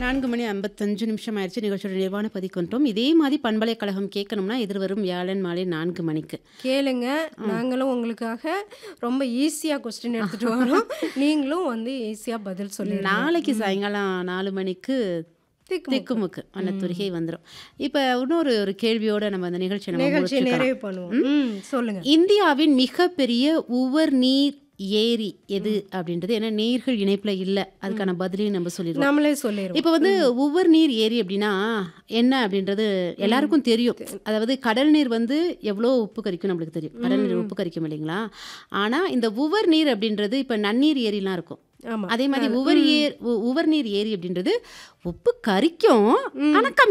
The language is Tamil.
நான்கு மணி ஐம்பத்தஞ்சு நிமிஷம் ஆயிடுச்சு நிகழ்ச்சியோட நிர்வாண பதிக்கு வந்துட்டோம் இதே மாதிரி பண்பலைக்கழகம் கேட்கணும்னா எதிர்வரும் வியாழன் மாலை நான்கு மணிக்கு கேளுங்க நாங்களும் உங்களுக்காக ரொம்ப ஈஸியாக கொஸ்டின் எடுத்துட்டு வரோம் நீங்களும் வந்து ஈஸியாக பதில் சொல்லிடலாம் நாளைக்கு சாயங்காலம் நாலு மணிக்கு திக்கு திக்குமுக்கு அன்னத்துரிகை வந்துடும் இப்போ இன்னொரு ஒரு கேள்வியோட நம்ம அந்த நிகழ்ச்சியை நம்ம நிகழ்ச்சியை முடிச்சுக்கலாம். நிறைவு பண்ணுவோம் ம் சொல்லுங்க இந்தியாவின் மிகப்பெரிய உவர் நீர் ஏரி எது அப்படின்றது ஏன்னா நீர்கள் இணைப்புல இல்ல அதுக்கான பதிலையும் நம்ம சொல்லிடுவோம் நம்மளே சொல்லிடுவோம் இப்போ வந்து உவர் நீர் ஏரி அப்படின்னா என்ன அப்படின்றது எல்லாருக்கும் தெரியும் அதாவது கடல் நீர் வந்து எவ்வளோ உப்பு கரிக்கும் நம்மளுக்கு தெரியும் கடல் நீர் உப்பு கரிக்கும் இல்லைங்களா ஆனா இந்த உவர் நீர் அப்படின்றது இப்போ நன்னீர் ஏரிலாம் இருக்கும் ஆமா அதே மாதிரி உவர் ஏர் உ- உவர் நீர் ஏரி அப்படின்றது உப்பு கரிக்கும் ஆனா கம்மி